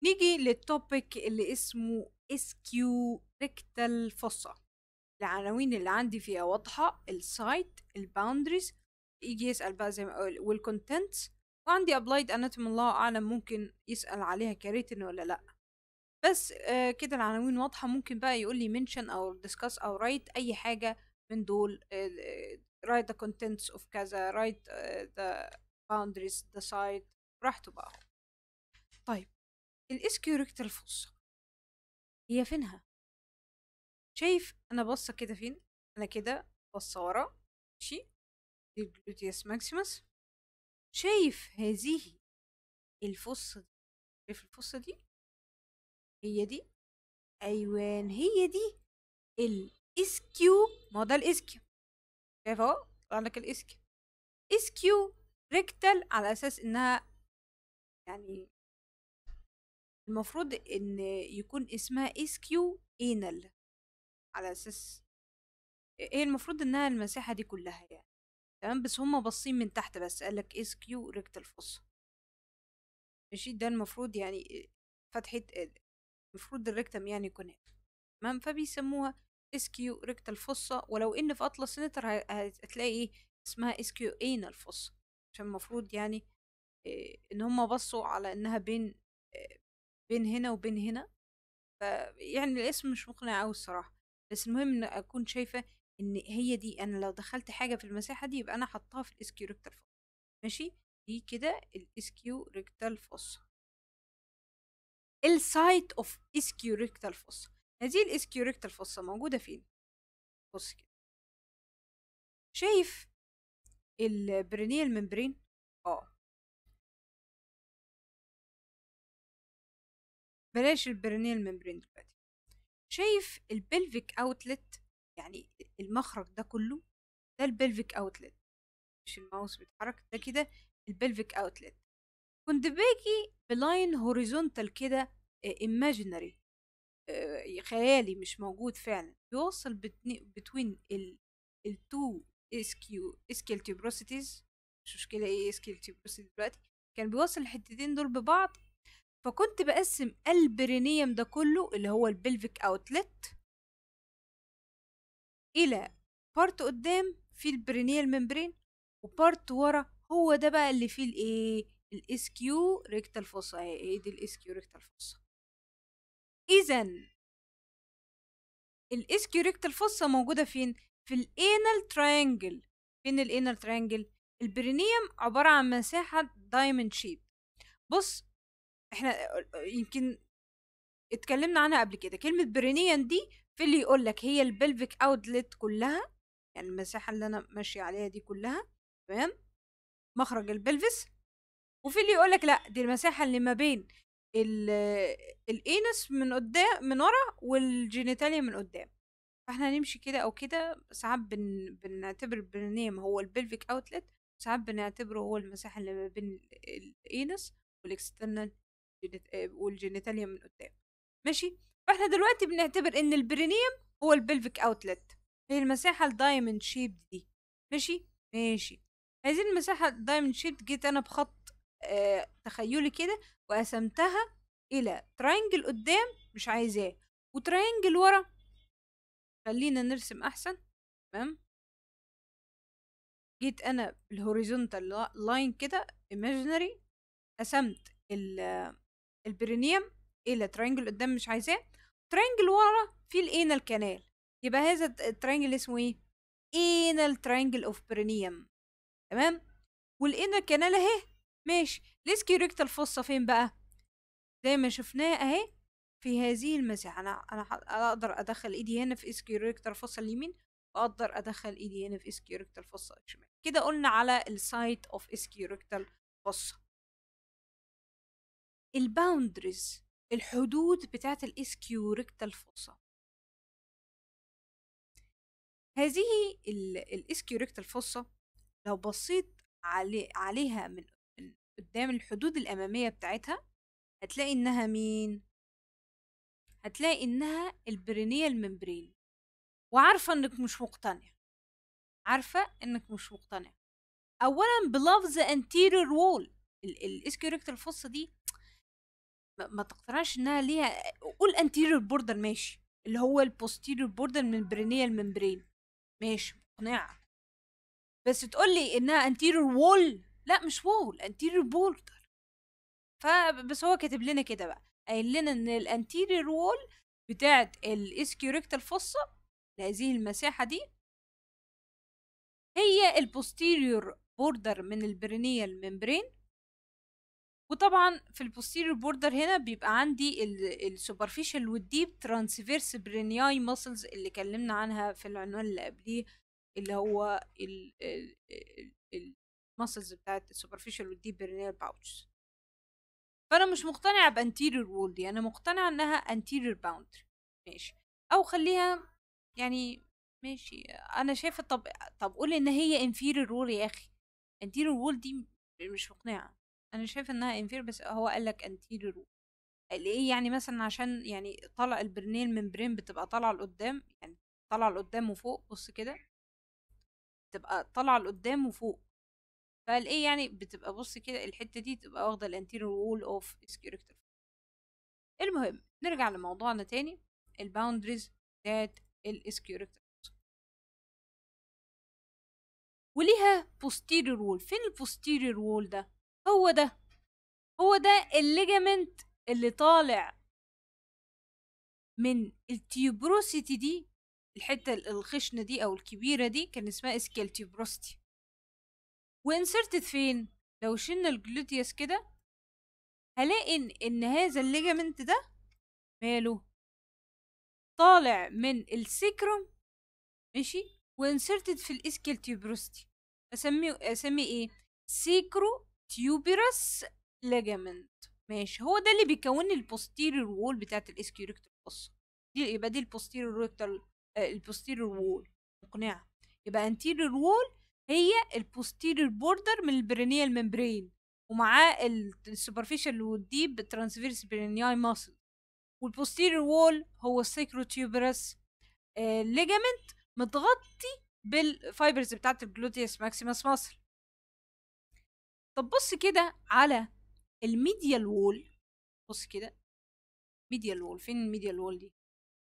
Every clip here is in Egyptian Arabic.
نيجي للتوبيك اللي اسمه اسكيو ريكتال فوسا العناوين اللي عندي فيها واضحة السايت الباوندريز يجي يسأل بقى زي ما قال والكونتنتس وعندي ابلايد اناتوم الله اعلم ممكن يسأل عليها كريتن ولا لا بس آه كده العناوين واضحة ممكن بقى يقول لي منشن او discuss او write اي حاجة من دول آه آه، write the contents of كذا write آه the boundaries the site براحته بقى طيب الاسكيوريكتال فوسا هي فينها شايف انا باصه كده فين انا كده باصه ورا ماشي دي الجلوتيوس ماكسيموس شايف هذه الفصة دي شايف الفصة دي هي دي ايوان هي دي الاسكيو ما هو ده الاسكيو شايف اهو طلع لك الاسكيو اسكيو ريكتال على اساس انها يعني المفروض ان يكون اسمها اسكيو انال على اساس هي المفروض انها المساحه دي كلها يعني تمام بس هما باصين من تحت بس قالك اس كيو ريكتال فوسا ماشي ده المفروض يعني فتحة المفروض الريكتم يعني يكون هنا تمام فبيسموها اس كيو ريكتال فوسا ولو ان في اطلس نتر ه- هتلاقي ايه اسمها اس كيو انال فوسا عشان المفروض يعني إيه، ان هما بصوا على انها بين إيه، بين هنا وبين هنا ف يعني الاسم مش مقنع قوي الصراحه بس المهم ان اكون شايفه ان هي دي انا لو دخلت حاجه في المساحه دي يبقى انا حطاها في الاسكيو ريكتال فوس ماشي دي كده الاسكيو ريكتال فوس السايت اوف اسكيو ريكتال فوس هذه الاسكيو ريكتال فوس موجوده فين بص كده شايف البرينيال ممبرين اه بلاش البرينيال ممبرين دلوقتي شايف البلفيك اوتلت يعني المخرج ده كله ده البلفيك اوتلت مش الماوس بيتحرك ده كده البلفيك اوتلت كنت باجي بلاين هوريزونتال كده ايماجينري خيالي مش موجود فعلا بيوصل بتوين التو اسكيو اسكيل تيوبروسيتيز مش مشكلة ايه اسكيل تيوبروسيتي دلوقتي كان بيوصل الحتتين دول ببعض فكنت بقسم البرينيوم ده كله اللي هو البلفيك اوتلت الى بارت قدام فيه البرينيال ممبرين وبارت ورا هو ده بقى اللي فيه الايه الاسكيو ريكتال فوسا ايه دي الاسكيو ريكتال فوسا اذا الاسكيو ريكتال فوسا موجوده فين في الانال تراينجل فين الانال تراينجل البرينيوم عباره عن مساحه دايموند شيب بص احنا يمكن اتكلمنا عنها قبل كده كلمه برينيان دي في اللي يقول لك هي البلفيك اوتلت كلها يعني المساحه اللي انا ماشيه عليها دي كلها تمام مخرج البلفس وفي اللي يقول لك لا دي المساحه اللي ما بين الانس من قدام من ورا والجينيتاليا من قدام فاحنا هنمشي كده او كده ساعات بن... بنعتبر البرينيوم هو البلفيك اوتلت ساعات بنعتبره هو المساحه اللي ما بين الانس والاكسترنال والجينيتاليا من قدام ماشي فاحنا دلوقتي بنعتبر ان البرينيوم هو البلفيك اوتلت هي المساحه الدايموند شيب دي ماشي ماشي هذه المساحه الدايموند شيب جيت انا بخط آه تخيلي كده وقسمتها الى تراينجل قدام مش عايزاه وتراينجل ورا خلينا نرسم احسن تمام جيت انا الهوريزونتال لاين كده ايماجينري قسمت البرينيوم الى تراينجل قدام مش عايزاه تراينجل ورا في الانال كانال يبقى هذا التراينجل اسمه ايه انال تراينجل اوف برينيوم تمام والانال كانال اهي ماشي الاسكيو ريكتال فوسا فين بقى زي ما شفناه اهي في هذه المساحه انا انا اقدر ادخل ايدي هنا في اسكيو ريكتال فوسا اليمين واقدر ادخل ايدي هنا في اسكيو ريكتال فوسا الشمال كده قلنا على السايت اوف اسكيو ريكتال فوسا الباوندريز الحدود بتاعت الاسكيو ريكتال فوسا هذه الاسكيو ريكتال فوسا لو بصيت علي عليها من قدام الحدود الأمامية بتاعتها هتلاقي إنها مين؟ هتلاقي إنها البرينيال ممبرين وعارفة إنك مش مقتنع عارفة إنك مش مقتنع أولا بلفظ anterior wall الاسكيوريكتال الفصة دي ما, ما تقتنعش انها ليها قول انتيريور بوردر ماشي اللي هو البوستيريور بوردر من برينيال ممبرين ماشي مقنعه بس تقول لي انها انتيريور وول لا مش وول انتيريور بوردر فبس هو كاتب لنا كده بقى قايل لنا ان الانتيريور وول بتاعت الاسكيوريكتال فوسا لهذه المساحه دي هي البوستيريور بوردر من البرينيال ممبرين وطبعا في البوستيريور بوردر هنا بيبقى عندي السوبرفيشال والديب ترانسفيرس برينياي ماسلز اللي اتكلمنا عنها في العنوان اللي قبليه اللي هو الماسلز بتاعت السوبرفيشال والديب برينيال باوتش فانا مش مقتنعه بانتيريور وول دي انا مقتنعه انها انتيريور باوندري ماشي او خليها يعني ماشي انا شايفه طب طب قولي ان هي انفيريور وول يا اخي انتيريور وول دي مش مقنعه انا شايفه انها انفيريور بس هو قال لك انتيريور وول ايه يعني مثلا عشان يعني طالع البرنيل ممبرين بتبقى طالعه لقدام يعني طالعه لقدام وفوق بص كده تبقى طالعه لقدام وفوق فقال ايه يعني بتبقى بص كده الحته دي تبقى واخده الانتيريور وول اوف سكيوركتر المهم نرجع لموضوعنا تاني الباوندريز بتاعت الاسكيوركتر وليها posterior wall فين البوستيريور وول ده هو ده هو ده الليجامنت اللي طالع من التيوبروسيتي دي الحته الخشنه دي او الكبيره دي كان اسمها اسكيل تيوبروسيتي وانسرتت فين لو شلنا الجلوتيوس كده هلاقي ان, إن هذا الليجامنت ده ماله طالع من السيكروم ماشي وانسرتد في الاسكيل تيوبروستي اسميه اسميه ايه سيكرو تيوبرس ليجامنت ماشي هو ده اللي بيكون لي البوستيريور وول بتاعت الاسكيوريكتال فوس دي يبقى دي البوستيريور ريكتال البوستيريور وول مقنعه يبقى انتيريور وول هي البوستيريور بوردر من البرينيال ممبرين ومعاه السوبرفيشال والديب ترانسفيرس برينياي ماسل والبوستيريور وول هو السيكروتيوبرس ليجامنت متغطي بالفايبرز بتاعت الجلوتيوس ماكسيمس ماسل طب بص كده على الميديال وول بص كده ميديال وول فين الميديال وول دي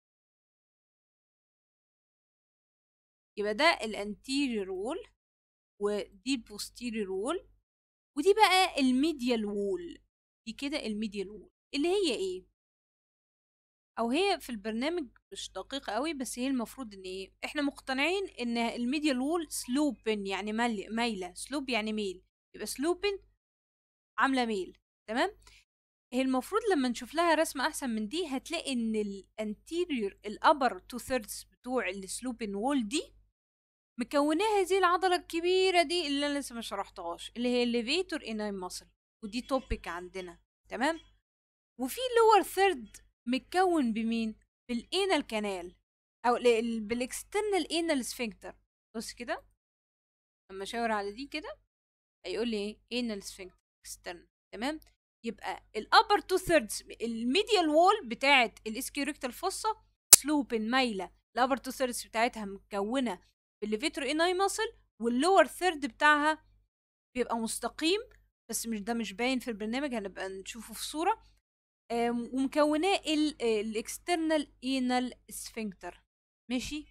يبقى ده الانتيريور وول ودي البوستيريور وول ودي بقى الميديال وول دي كده الميديال وول اللي هي ايه او هي في البرنامج مش دقيقة قوي بس هي المفروض ان ايه احنا مقتنعين ان الميديال وول سلوبن يعني مايلة سلوب يعني ميل يبقى سلوبن عاملة ميل تمام هي المفروض لما نشوف لها رسمة احسن من دي هتلاقي ان الانتيريور الابر تو ثيردز بتوع السلوبن وول دي مكوناه هذه العضلة الكبيرة دي اللي انا لسه ما شرحتهاش اللي هي الليفيتور اناي ماسل ودي توبيك عندنا تمام وفي لور ثيرد متكون بمين بالانال كانال او بالاكسترنال انال سفنكتر بص كده لما اشاور على دي كده هيقول لي ايه انال سفنكتر اكسترنال تمام يبقى الابر تو ثيردز الميديال وول بتاعت الاسكيوريكتال فوسا سلوبن مايله الابر تو ثيردز بتاعتها مكونه بالليفيتور اناي ماسل واللور ثيرد بتاعها بيبقى مستقيم بس مش ده مش باين في البرنامج هنبقى نشوفه في صوره ومكوناه الاكسترنال انال سفنكتر ماشي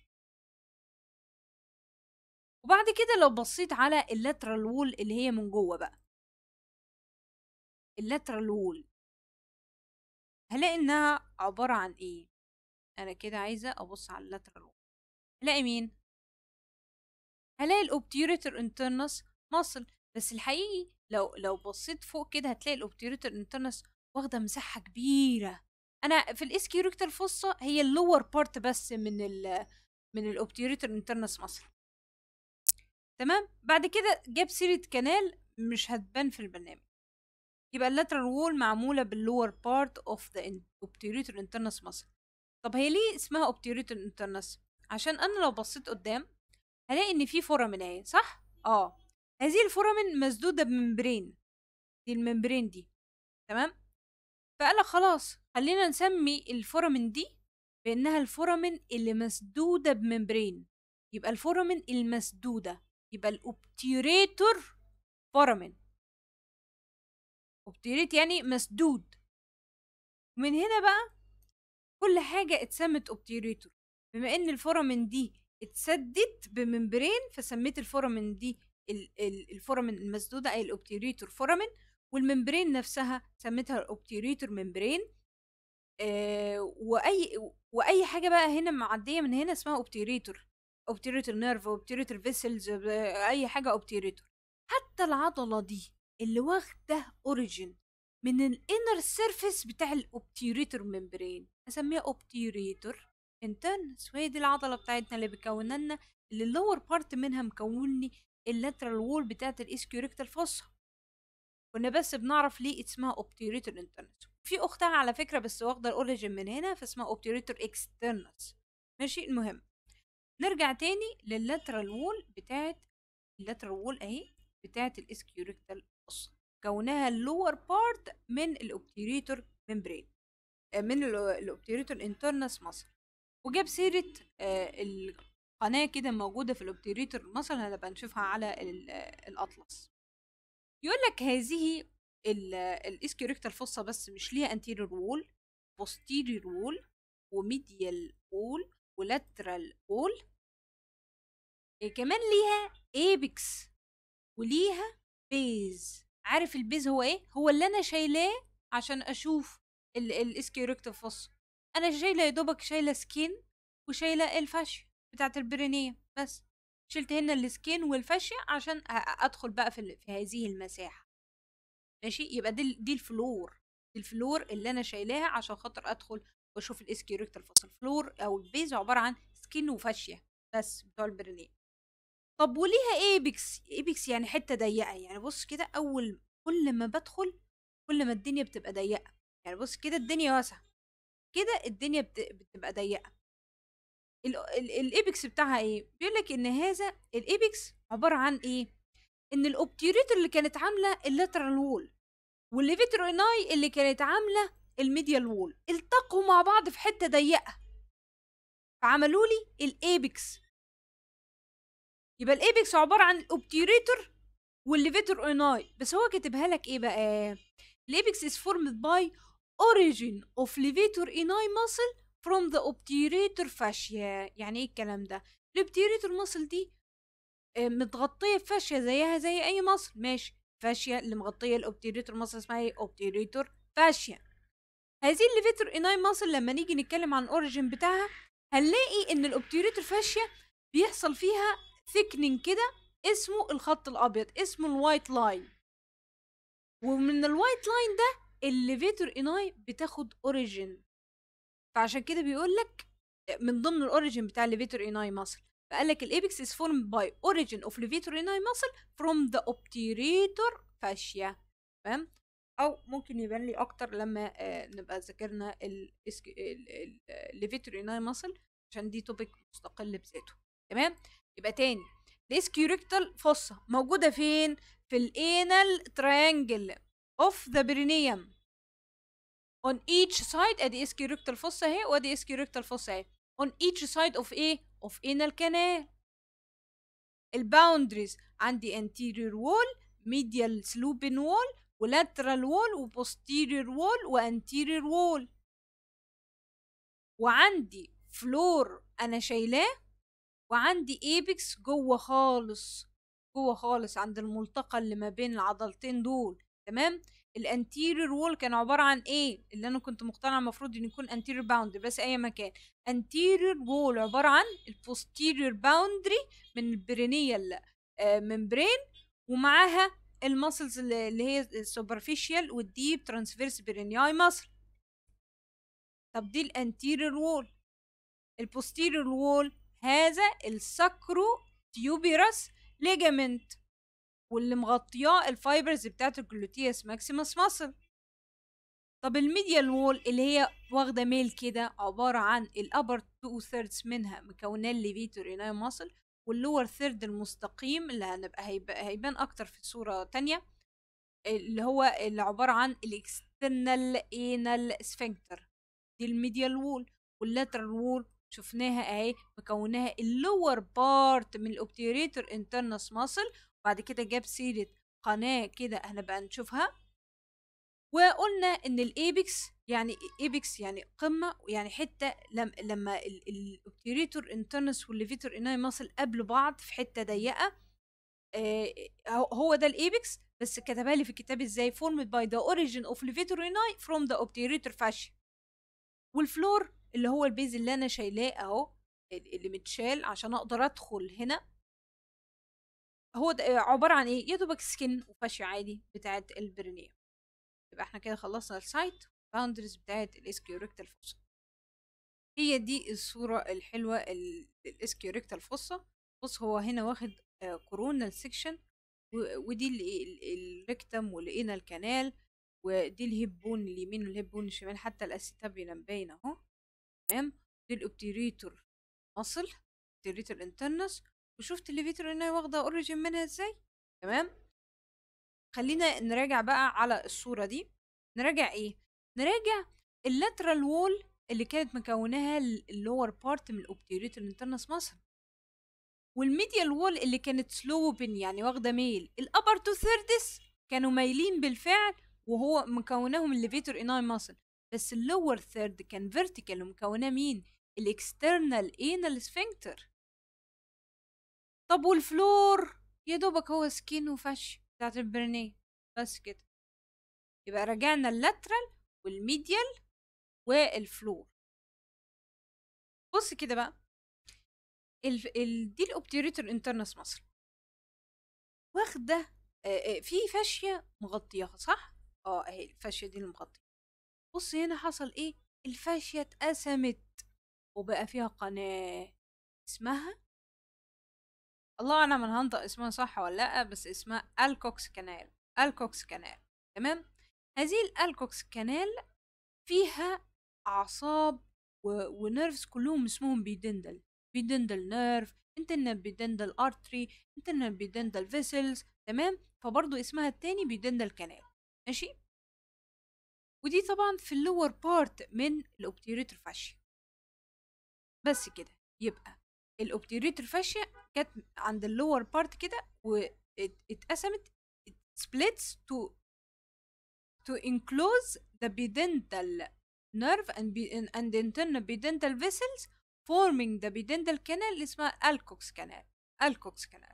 وبعد كده لو بصيت على اللاترال وول اللي هي من جوه بقى اللاترال وول هلاقي انها عبارة عن ايه انا كده عايزة ابص على اللاترال وول هلاقي مين هلاقي الاوبتيوريتر انترنس مصل بس الحقيقي لو لو بصيت فوق كده هتلاقي الاوبتيوريتر انترنس واخده مساحه كبيره انا في الاسكيوريكتال فوسا هي اللور بارت بس من ال من الاوبتيوريتر انترنس مصر تمام بعد كده جاب سيره كانال مش هتبان في البرنامج يبقى اللاترال وول معموله باللور بارت اوف ذا اوبتيوريتر انترنس مصر طب هي ليه اسمها اوبتيوريتر انترنس عشان انا لو بصيت قدام هلاقي ان في فورامين اهي صح اه هذه الفورامين مسدوده بممبرين دي الممبرين دي تمام فقال خلاص خلينا نسمي الفورامين دي بانها الفورامين اللي مسدوده بممبرين يبقى الفورامين المسدوده يبقى الاوبتيريتور فورامين اوبتيريت يعني مسدود ومن هنا بقى كل حاجة اتسمت اوبتيريتور بما ان الفورامين دي اتسدت بممبرين فسميت الفورامين دي الفورامين المسدودة اي الاوبتيريتور فورامين والممبرين نفسها سميتها الاوبتيريتور ممبرين آه واي واي حاجه بقى هنا معديه من هنا اسمها اوبتيريتور اوبتيريتور نيرف اوبتيريتور فيسلز اي حاجه اوبتيريتور حتى العضله دي اللي واخده اوريجين من الانر سيرفيس بتاع الاوبتيريتور ممبرين اسميها اوبتيريتور انترنس وهي دي العضله بتاعتنا اللي بتكون لنا اللي اللور بارت منها مكون لي اللاترال وول بتاعت الاسكيوريكتال فوسا كنا بس بنعرف ليه اسمها اوبتيريتور انترنس في اختها على فكره بس واخده الاوريجين من هنا فاسمها اوبتيريتور اكسترنس ماشي المهم نرجع تاني لللاترال وول بتاعت اللاترال وول اهي بتاعت الاسكيوريكتال فوسا كونها اللور بارت من الاوبتيريتور ممبرين من الاوبتيريتور انترنس مصر وجاب سيره القناه كده موجوده في الاوبتيريتور مصر هنبقى نشوفها على الاطلس يقول لك هذه الاسكيوريكتال فوسا بس مش ليها انتيريور وول بوستيريور وول وميديال وول ولاترال وول كمان ليها ايبكس وليها بيز عارف البيز هو ايه هو اللي انا شايلاه عشان اشوف الاسكيوريكتال فوسا انا شايله يا دوبك شايله سكين وشايله الفاشيا بتاعت البرينيه بس شلت هنا السكين والفاشيا عشان ادخل بقى في, في هذه المساحه ماشي يبقى دي دي الفلور دي الفلور اللي انا شايلاها عشان خاطر ادخل واشوف الاسكيوريكتال فوسا الفلور او البيز عباره عن سكين وفاشيا بس بتوع البرينيه طب وليها ايبكس ايبكس يعني حته ضيقه يعني بص كده اول كل ما بدخل كل ما الدنيا بتبقى ضيقه يعني بص كده الدنيا واسعه كده الدنيا بتبقى ضيقه الايبكس بتاعها ايه بيقول لك ان هذا الايبكس عباره عن ايه ان الاوبتيريتور اللي كانت عامله اللاترال وول والليفيتروناي اللي كانت عامله الميديال وول التقوا مع بعض في حته ضيقه فعملوا لي الايبكس يبقى الايبكس عباره عن الاوبتيريتور والليفيتر اوناي بس هو كاتبها لك ايه بقى الايبكس is formed by origin of levator inai muscle from the obturator fascia يعني ايه الكلام ده الابتيريتور muscle دي متغطيه بفاشيا زيها زي اي مصل ماشي فاشيا اللي مغطيه الاوبتيريتور مصل اسمها ايه اوبتيريتور فاشيا هذه الليفيتور اناي مصل لما نيجي نتكلم عن الاوريجين بتاعها هنلاقي ان الاوبتيريتور فاشيا بيحصل فيها ثيكنينج كده اسمه الخط الابيض اسمه الوايت لاين ومن الوايت لاين ده الليفيتور اناي بتاخد اوريجين فعشان كده بيقول لك من ضمن الاوريجين بتاع الليفيتور اناي مصل فقال لك الايبكس is formed by origin of levator inai muscle from the obturator fascia تمام او ممكن يبان لي اكتر لما آه نبقى ذاكرنا الليفيتور اناي muscle عشان دي توبيك مستقل بذاته تمام يبقى تاني الاسكيوريكتال فوسا موجوده فين في الانال تريانجل اوف ذا برينيوم on each side ادي اسكيوريكتال فوسا اهي وادي اسكيوريكتال فوسا اهي on each side of ايه of anal canal الباوندريز عندي anterior wall medial sloping wall ولاترال وول وبوستيريور وول وانتيريور وول وعندي فلور انا شايلاه وعندي ايبكس جوه خالص جوه خالص عند الملتقى اللي ما بين العضلتين دول تمام الانتيريور وول كان عباره عن ايه اللي انا كنت مقتنع المفروض ان يكون انتيريور باوندري بس اي مكان انتيريور وول عباره عن البوستيريور باوندري من البرينيال ممبرين ومعاها المسلز اللي هي السوبرفيشال والديب ترانسفيرس برينياي ماسل طب دي الانتيريور وول البوستيريور وول هذا السكرو تيوبيرس ليجامنت واللي مغطياه الفايبرز بتاعت الجلوتيوس ماكسيموس ماسل طب الميديال وول اللي هي واخده ميل كده عباره عن الابر تو ثيردز منها مكوناه الليفيتور اناي ماسل واللور ثيرد المستقيم اللي هنبقى هيبقى هيبان اكتر في صوره تانية اللي هو اللي عباره عن الاكسترنال انال سفنكتر دي الميديال وول واللاترال وول شفناها اهي مكوناها اللور بارت من الاوبتيريتور انترنس ماسل وبعد كده جاب سيره قناه كده هنبقى نشوفها وقلنا ان الايبكس يعني ايبكس يعني قمه يعني حته لم لما الاوبتيريتور انترنس والليفيتور اناي ماسل قبل بعض في حته ضيقه آه هو ده الايبكس بس كتبها لي في الكتاب ازاي formed by the origin of levator ani from the obturator fascia والفلور اللي هو البيز اللي انا شايلاه اهو اللي متشال عشان اقدر ادخل هنا هو ده عباره عن ايه يا دوبك سكن وفاشيا عادي بتاعت البرينيوم يبقى احنا كده خلصنا السايت باوندريز بتاعت الاسكيوريكتال فوسا هي دي الصورة الحلوة الاسكيوريكتال فوسا بص هو هنا واخد كورونال سيكشن ودي الريكتم ولقينا الكنال ودي الهيب بون اليمين والهيب بون الشمال حتى الاسيتابيولم باين اهو تمام دي الاوبتيريتور مصل اوبتيريتور انترنس وشفت الليفيتور انها واخده اوريجين منها ازاي تمام خلينا نراجع بقى على الصوره دي نراجع ايه نراجع اللاترال وول اللي كانت مكوناها اللور بارت من الاوبتيريتور انترنس مصل والميديال وول اللي كانت سلوبن يعني واخده ميل الابر تو ثيردس كانوا مايلين بالفعل وهو مكوناهم الليفيتور اناي ماسل بس اللور ثيرد كان فيرتيكال ومكوناه مين الاكسترنال انال سفنكتر طب والفلور يا دوبك هو سكين وفش بتاعت البرنيه بس كده يبقى رجعنا اللاترال والميديال والفلور بص كده بقى ال ال دي الاوبتيريتور انترنس مصر واخده في فاشيه مغطياها صح اه اهي الفاشيه دي المغطيه بص هنا حصل ايه الفاشيه اتقسمت وبقى فيها قناه اسمها الله اعلم انا هنطق اسمها صح ولا لا بس اسمها الكوكس كانال الكوكس كانال تمام هذه الالكوكس كانال فيها اعصاب و... ونيرفز كلهم اسمهم بيدندل بيدندل نيرف انترنال بيدندل ارتري انترنال بيدندل فيسلز تمام فبرضو اسمها التاني بيدندل كانال ماشي ودي طبعا في اللور بارت من الاوبتيريتور فاشيا بس كده يبقى الاوبتيريتور فاشيا كانت عند اللور بارت كده واتقسمت splits to to enclose the bidental nerve and, and internal bidental vessels forming the bidental canal اللي اسمها الكوكس كانال الكوكس كانال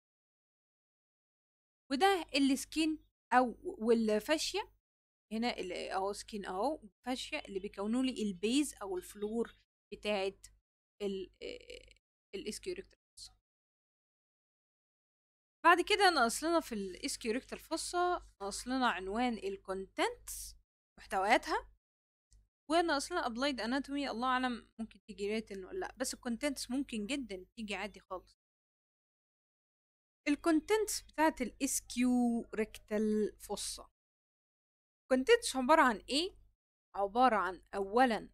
وده السكين او والفاشيا هنا اللي اهو سكين اهو فاشيا اللي بيكونوا لي البيز او الفلور بتاعت الاسكيوريكتال بعد كده ناقص لنا في الاسكيوريكتال فوسا ناقص لنا عنوان الكونتنتس محتوياتها وناقص لنا ابلايد اناتومي الله اعلم ممكن تيجي ريتن ولا لا بس الكونتنتس ممكن جدا تيجي عادي خالص الكونتنتس بتاعت الاسكيو ريكتال فوسا الكونتنتس عبارة عن ايه عبارة عن اولا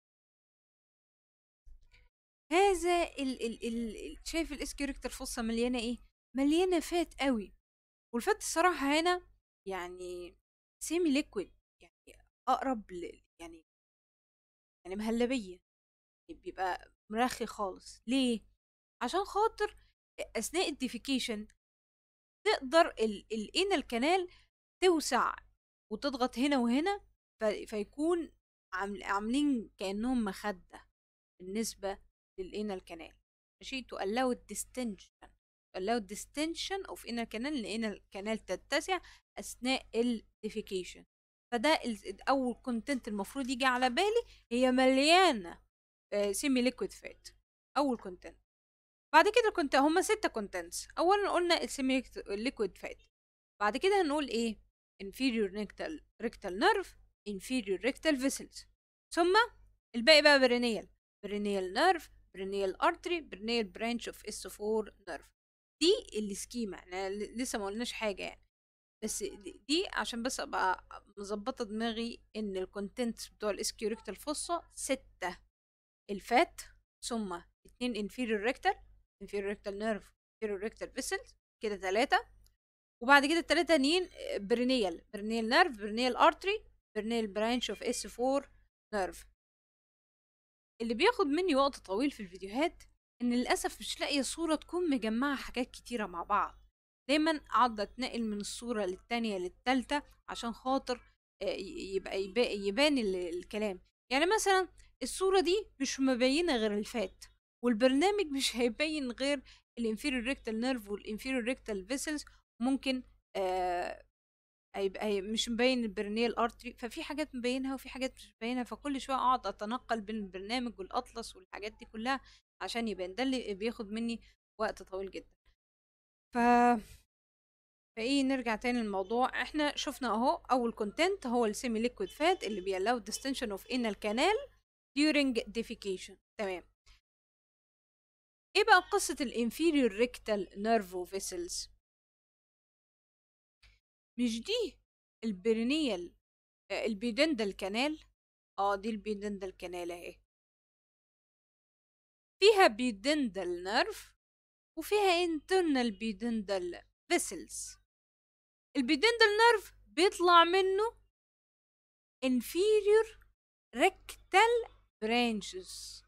هذا ال ال ال شايف الاسكيو ريكتال فوسا مليانة ايه مليانة فات قوي والفات الصراحة هنا يعني سيمي ليكويد يعني اقرب ل يعني يعني مهلبية بيبقى مرخي خالص ليه عشان خاطر اثناء الديفيكيشن تقدر الانال كانال توسع وتضغط هنا وهنا فيكون عاملين كانهم مخده بالنسبه للانال كانال ماشي تو allow الديستنشن allow الديستنشن اوف انال كانال لان الكانال تتسع اثناء الديفيكيشن فده اول كونتنت المفروض يجي على بالي هي مليانه سيمي ليكويد فات اول كونتنت بعد كده كنت هما ستة كونتنتس اولا قلنا السيمي ليكويد فات بعد كده هنقول ايه inferior rectal rectal nerve inferior rectal vessels ثم الباقي بقى برينيال برينيال نيرف برينيال ارتري برينيال برانش اوف اس 4 نيرف دي السكيما احنا لسه ما قلناش حاجه يعني بس دي عشان بس ابقى مظبطه دماغي ان الكونتنتس بتوع الاسكيوريكتال فوسا ستة الفات ثم اتنين inferior rectal inferior rectal nerve inferior rectal vessels كده تلاتة وبعد كده التلاتة تانيين برينيال برينيال نيرف برينيال ارتري برينيال برانش اوف اس 4 نيرف اللي بياخد مني وقت طويل في الفيديوهات ان للاسف مش لاقيه صوره تكون مجمعه حاجات كتيره مع بعض دايما اقعد اتنقل من الصوره للتانية للتالتة عشان خاطر يبقى يبان الكلام يعني مثلا الصورة دي مش مبينة غير الفات والبرنامج مش هيبين غير الانفيريور ريكتال نيرف والانفيريور ريكتال فيسلز ممكن آه هيبقى مش مبين البرنيال ارتري ففي حاجات مبينها وفي حاجات مش مبينها فكل شويه اقعد اتنقل بين البرنامج والاطلس والحاجات دي كلها عشان يبان ده اللي بياخد مني وقت طويل جدا ف فايه نرجع تاني للموضوع احنا شفنا اهو اول كونتنت هو السيمي ليكويد فات اللي بيلاو ديستنشن اوف انال كانال during defecation تمام ايه بقى قصة الانفيريور ريكتال نيرفو فيسلز مش دي البرينيال البيدندل كانال اه دي البيدندل كانال اهي فيها بيدندل نيرف وفيها internal بيدندل vessels البيدندل نيرف بيطلع منه inferior rectal branches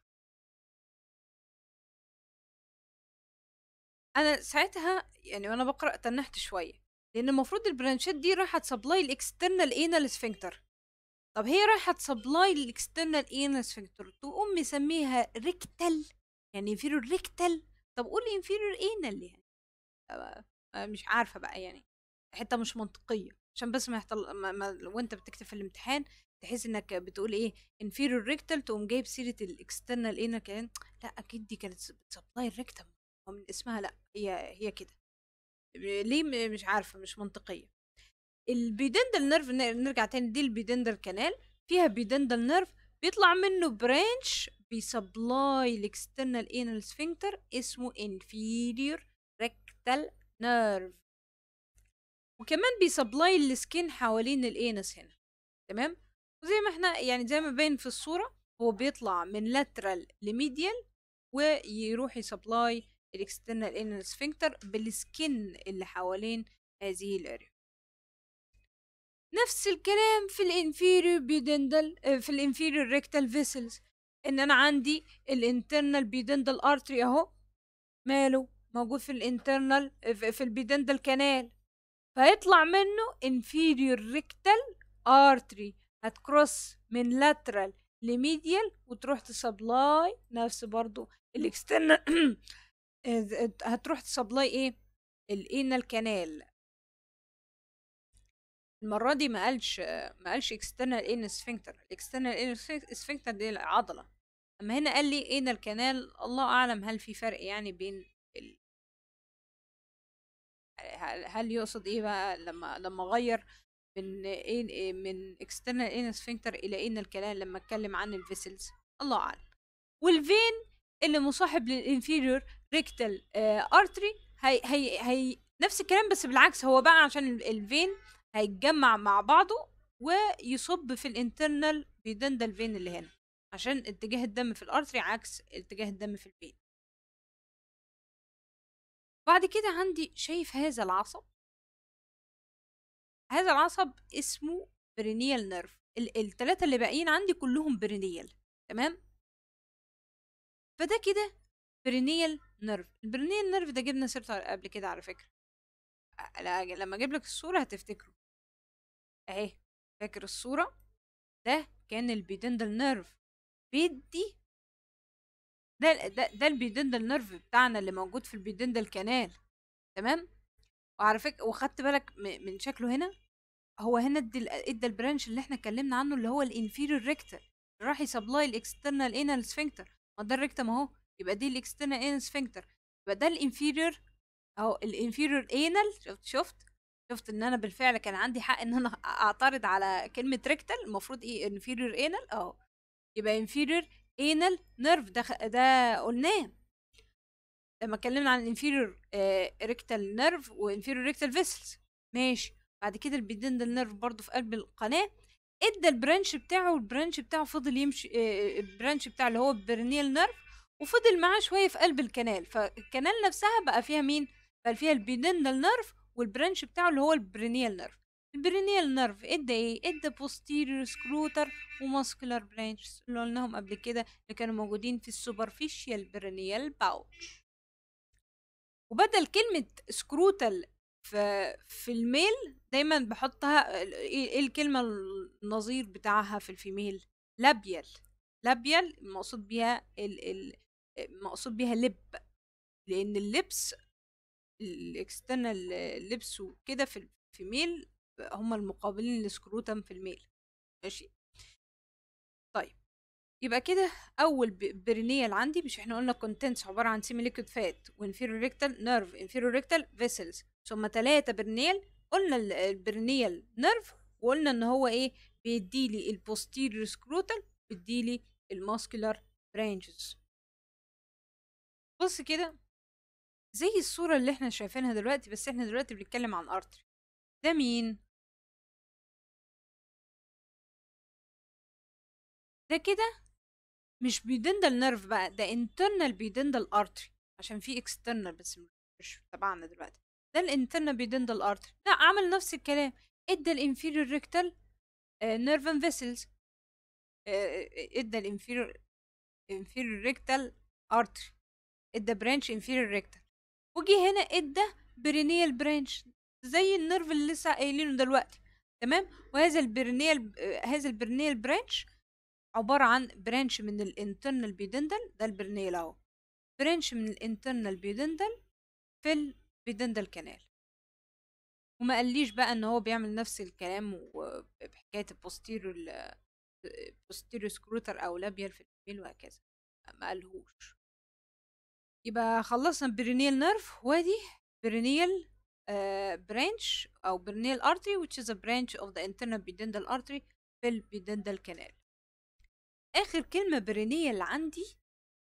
انا ساعتها يعني وانا بقرا تنحت شويه لان المفروض البرانشات دي رايحه تسبلاي الاكسترنال انال سفنكتر طب هي رايحه تسبلاي الاكسترنال انال سفنكتر تقوم مسميها ريكتال يعني انفيرور ريكتال طب قول انفيرور انال يعني مش عارفه بقى يعني حته مش منطقيه عشان بس ما يحصل ما ما وانت بتكتب في الامتحان تحس انك بتقول ايه انفيرور ريكتال تقوم جايب سيره الاكسترنال انال كان لا اكيد دي كانت بتسبلاي الريكتم من اسمها لا هي هي كده ليه مش عارفه مش منطقيه البيدندل نيرف نرجع تاني دي البيدندل كانال فيها بيدندل نيرف بيطلع منه برانش بيسبلاي الاكسترنال انال سفنكتر اسمه inferior rectal nerve وكمان بيسبلاي السكين حوالين الانس هنا تمام وزي ما احنا يعني زي ما باين في الصورة هو بيطلع من لاترال لميديال ويروح يسبلاي الاكسترنال انال سفنكتر بالسكن اللي حوالين هذه الاريا نفس الكلام في الانفيريور بيدندل في الانفيريور ريكتال فيسلز ان انا عندي الانترنال بيدندل ارتري اهو ماله موجود في الانترنال في البيدندل كانال فيطلع منه inferior rectal artery هتكروس من lateral لميديال وتروح تسبلاي نفس برضو الاكسترنال هتروح تسبلاي ايه الانال كانال المرة دي ما قالش ما قالش اكسترنال انال سفنكتر الاكسترنال انال سفنكتر دي العضلة اما هنا قال لي انال كانال الله اعلم هل في فرق يعني بين ال... هل يقصد ايه بقى لما لما غير من إيه من اكسترنال انال سفنكتر الى انال كانال لما اتكلم عن الفيسلز الله اعلم والفين اللي مصاحب للانفيريور ريكتال ارتري هي هي هي نفس الكلام بس بالعكس هو بقى عشان الفين هيتجمع مع بعضه ويصب في الانترنال بيدندل فين اللي هنا عشان اتجاه الدم في الارتري عكس اتجاه الدم في الفين بعد كده عندي شايف هذا العصب هذا العصب اسمه برينيال نيرف الثلاثة اللي باقيين عندي كلهم برينيال تمام فده كده برينيال نيرف البرينيال نيرف ده جبنا سيرته قبل كده على فكرة لما اجيب لك الصورة هتفتكره اهي فاكر الصورة ده كان البيدندل نيرف بيدي ده ده, ده البيدندل نيرف بتاعنا اللي موجود في البيدندل كانال تمام وعلى فكره وخدت بالك من شكله هنا هو هنا ادى ادى البرانش اللي احنا اتكلمنا عنه اللي هو الانفيريور ريكتر راح يسبلاي الاكسترنال انال سفنكتر ما ده الريكتم اهو يبقى دي الاكسترنال انال سفنكتر يبقى ده الانفيريور اهو الانفيريور انال شفت شفت شفت ان انا بالفعل كان عندي حق ان انا اعترض على كلمه ريكتال المفروض ايه انفيريور انال اهو يبقى انفيريور انال نيرف ده ده قلناه لما اتكلمنا عن الانفيريور ريكتال نيرف وانفيريور ريكتال فيسلز ماشي بعد كده البيدندل نيرف برضو في قلب القناه ادى البرانش بتاعه والبرانش بتاعه فضل يمشي البرانش بتاعه اللي هو البرنيال نيرف وفضل معاه شويه في قلب الكنال فالكنال نفسها بقى فيها مين بقى فيها البيدندل نيرف والبرانش بتاعه اللي هو البرينيال نيرف البرينيال نيرف ادى ايه ادى بوستيريور سكروتر وماسكولار برانشز اللي قلناهم قبل كده اللي كانوا موجودين في السوبرفيشال برينيال باوتش وبدل كلمة سكروتال في في الميل دايما بحطها ايه إيه الكلمة النظير بتاعها في الفيميل لابيال لابيال مقصود بيها ال ال مقصود بيها لب لان اللبس الاكسترنال لبس وكده في الفيميل هما المقابلين للسكروتم في الميل ماشي طيب يبقى كده اول برينيال عندي مش احنا قلنا كونتنتس عباره عن سيمي ليكويد فات وانفيرو ريكتال نيرف انفيرو ريكتال فيسلز ثم ثلاثه برينيال قلنا البرينيال نيرف وقلنا ان هو ايه بيديلي البوستيريور سكروتال بيديلي الماسكولار برانشز بص كده زي الصورة اللي احنا شايفينها دلوقتي بس احنا دلوقتي بنتكلم عن ارتري ده مين ده كده مش بيدندل نيرف بقى ده انترنال بيدندل ارتري عشان في اكسترنال بس مش تبعنا دلوقتي ده الانترنال بيدندل ارتري لا عمل نفس الكلام ادى الانفيريور ريكتال نيرفن فيسلز ادى الانفيريور انفيريور ريكتال ارتري ادى برانش انفيريور ريكتال وجي هنا ادى برينيال برانش زي النيرف اللي لسه قايلينه دلوقتي تمام وهذا البرينيال هذا البرينيال برانش عبارة عن برانش من الانترنال بيدندل ده البرنيل اهو برانش من الانترنال بيدندل في البيدندل كانال وما قاليش بقى ان هو بيعمل نفس الكلام بحكاية البوستيريو بوستيريو سكروتر او لابيال في الفيل وهكذا ما قالهوش يبقى خلصنا برينيال نيرف وادي برينيال برانش او برينيال artery which is a branch of the internal pudendal artery في البيدندل كانال اخر كلمه برينيه اللي عندي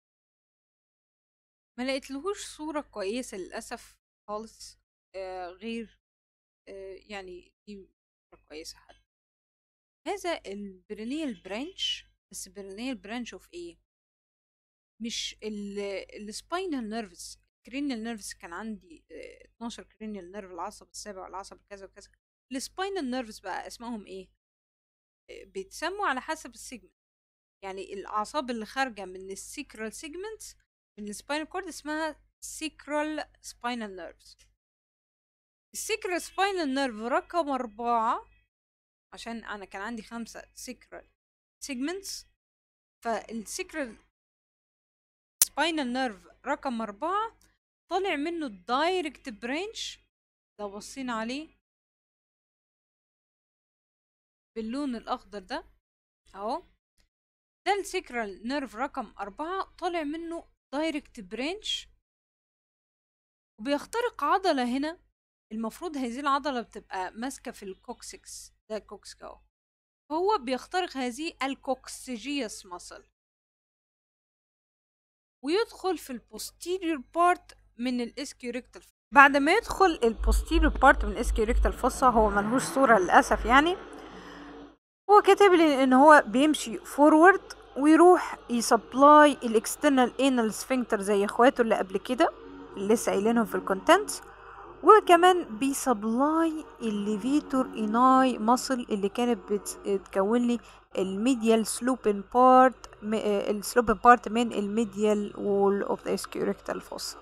ما لقيتلهوش صوره كويسه للاسف خالص آه غير آه يعني دي صوره كويسه حتى هذا البرينيال برانش بس برينيال برانش اوف ايه مش السباينال نيرفز كرينيال نيرفز كان عندي اه 12 كرينيال نيرف العصب السابع والعصب كذا وكذا السباينال نيرفز بقى اسمهم ايه اه بيتسموا على حسب السيجمنت يعني الاعصاب اللي خارجه من السيكرال سيجمنت من السباينال كورد اسمها سيكرال سباينال نيرفز السيكرال سباينال نيرف رقم أربعة عشان أنا كان عندي خمسة سيكرال سيجمنتس فالسيكرال سباينال نيرف رقم أربعة طالع منه الدايركت برانش لو بصينا عليه باللون الأخضر ده أهو ده السيكرال نيرف رقم أربعة طالع منه دايركت برانش وبيخترق عضلة هنا المفروض هذه العضلة بتبقى ماسكة في الكوكسكس ده الكوكس اهو هو بيخترق هذه الكوكسيجيوس ماسل ويدخل في البوستيريور بارت من الاسكيوريكتال بعد ما يدخل البوستيريور بارت من الاسكيوريكتال فصة هو ملهوش صورة للأسف يعني هو كاتب لي ان هو بيمشي فورورد ويروح يسبلاي الاكسترنال انال سفنكتر زي اخواته اللي قبل كده اللي لسه قايلينهم في الكونتنت وكمان بيسبلاي الليفيتور اناي ماسل اللي كانت بتكون لي الميديال سلوبن بارت السلوبن بارت من الميديال وول اوف ذا اسكيوريكتال فوسا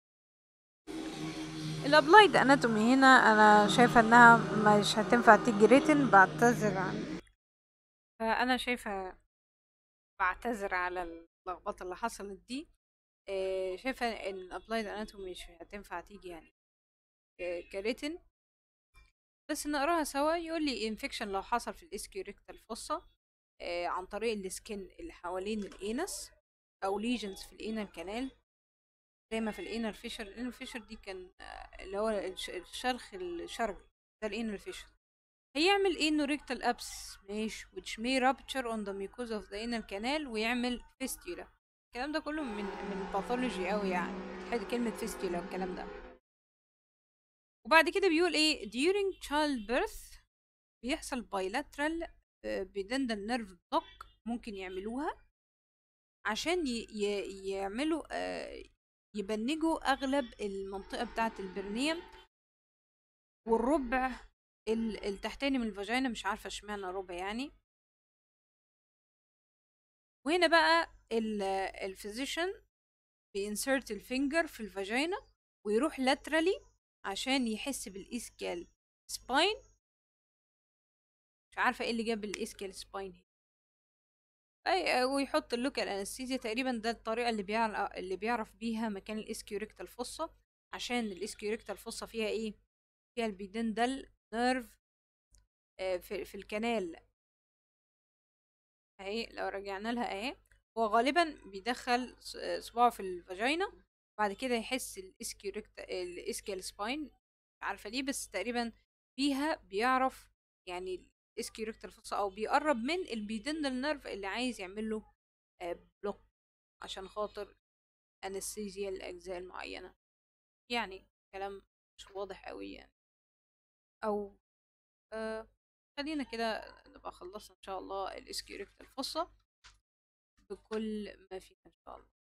الابلايد اناتومي هنا انا شايفه انها مش هتنفع تيجي ريتن بعتذر عن فانا شايفه بعتذر على اللخبطه اللي حصلت دي شايفه ان الابلايد اناتومي مش هتنفع تيجي يعني كريتن بس نقراها سوا يقول لي انفكشن لو حصل في الاسكيوريكتال فوسا عن طريق السكن اللي حوالين الانس او ليجنز في الانال كانال زي ما في الانال فيشر الانال فيشر دي كان اللي هو الشرخ الشرجي ده الانال فيشر هيعمل انه ريكتال ابس ماشي which may rupture on the mucosa of the anal canal ويعمل فيستيولا الكلام ده كله من من الباثولوجي قوي يعني كلمة فيستيولا والكلام ده وبعد كده بيقول ايه during childbirth بيحصل bilateral بدندل نيرف بلوك ممكن يعملوها عشان ي ي يعملوا يبنجوا اغلب المنطقة بتاعة البرنيم والربع التحتاني من الفاجينا مش عارفة اشمعنى ربع يعني وهنا بقى الفيزيشن بينسرت الفينجر في الفاجينا ويروح لاترالي عشان يحس بالاسكال سباين مش عارفه ايه اللي جاب الاسكال سباين هنا اي ويحط اللوكال انستيزيا تقريبا ده الطريقه اللي بيعرف اللي بيعرف بيها مكان الاسكيوريكتال فوسا عشان الاسكيوريكتال فوسا فيها ايه فيها البيدندال نيرف آه، في, في الكنال اهي لو رجعنا لها اهي هو غالبا بيدخل ص- آه، صباعه في الفاجينا بعد كده يحس الاسكيوريكت الاسكيال سباين مش عارفه ليه بس تقريبا فيها بيعرف يعني الاسكيوريكتال فوسا او بيقرب من البيدندال نيرف اللي عايز يعمل له بلوك عشان خاطر انستيزيا الاجزاء المعينه يعني كلام مش واضح قوي يعني او آه خلينا كده نبقى خلصنا ان شاء الله الاسكيوريكتال فوسا بكل ما فيها ان شاء الله